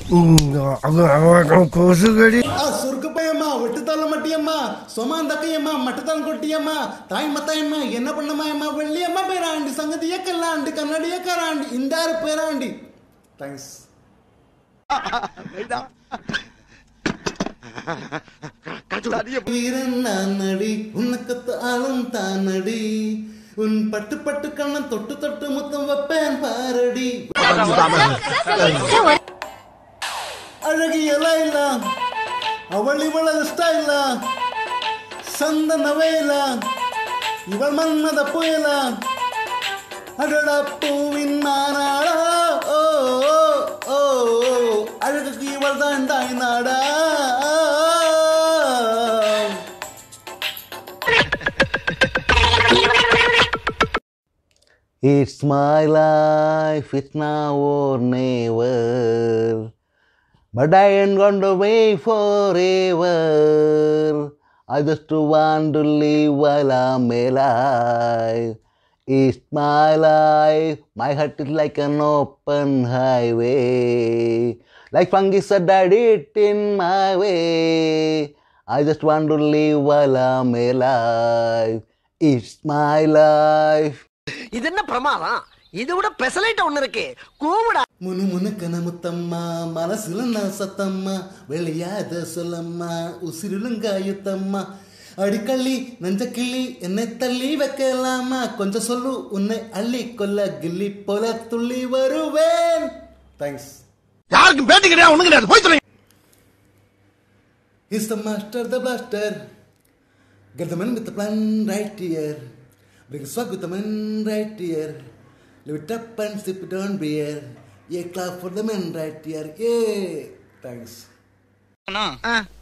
கொசுகடி ಆ ಸುರ್ಕಪ್ಪಯ್ಯಮ್ಮ ಒಟ್ಟು ತಲ್ಲ ಮಟ್ಟಿಯಮ್ಮ ಸೋಮಾಂದಕ್ಕಯ್ಯಮ್ಮ ಮಟ್ಟತಲ್ ಕೊಟ್ಟಿಯಮ್ಮ ತಾಯಿ ಮತ್ತಾಯಮ್ಮ ಎನ್ನ ಪಣ್ಣಮ್ಮಯ್ಯಮ್ಮ வெள்ளியம்மா பேராண்டி சங்கதிய கல்லாண்டி கண்ணடிய கராண்டி இந்தாரு பேராண்டி தேங்க்ஸ் வீரன் நான் நடி உனக்கத்து ஆளும் தான் நடி உன் பட்டு பட்டு கண்ணன் தொட்டு தொட்டு முத்தம் வைப்பேன் பாரடி ಅழಗಿಯ ಲೈಲ ಅವಳಿವಳ ಇಷ್ಟ ಇಲ್ಲ சந்தனவே இல்ல இவள் மன்மத புயல அடட பூவின் நானாடா ஓ ஓ, ஓ ஓ, அழகுக்கு இவள் தான் தாய் நாடா It's my life, it's now or never. But I ain't gonna wait forever. I just want to live while I'm alive. It's my life, my heart is like an open highway. Like fungi said, I did in my way. I just want to live while I'm alive. It's my life. இது என்ன பிரமாதம் இது விட பெசலைட் ஒண்ணு இருக்கு கூவுடா முனு முனுக்கன முத்தம்மா மனசுல நான் சத்தம்மா வெளியாத சொல்லம்மா உசிருலுங்காயுத்தம்மா அடிக்கள்ளி நெஞ்ச கிள்ளி என்னை தள்ளி வைக்கலாமா கொஞ்சம் சொல்லு உன்னை அள்ளி கொல்ல கிள்ளி போல துள்ளி வருவேன் தேங்க்ஸ் யாருக்கும் பேட்டி கிடையாது ஒண்ணு கிடையாது போய் சொல்லுங்க He's the master, the blaster. Get the man with the plan right here. Bring swag with the man right here. Live it up and sip it on beer. Yeah, clap for the man right here. Yeah. Thanks. Anna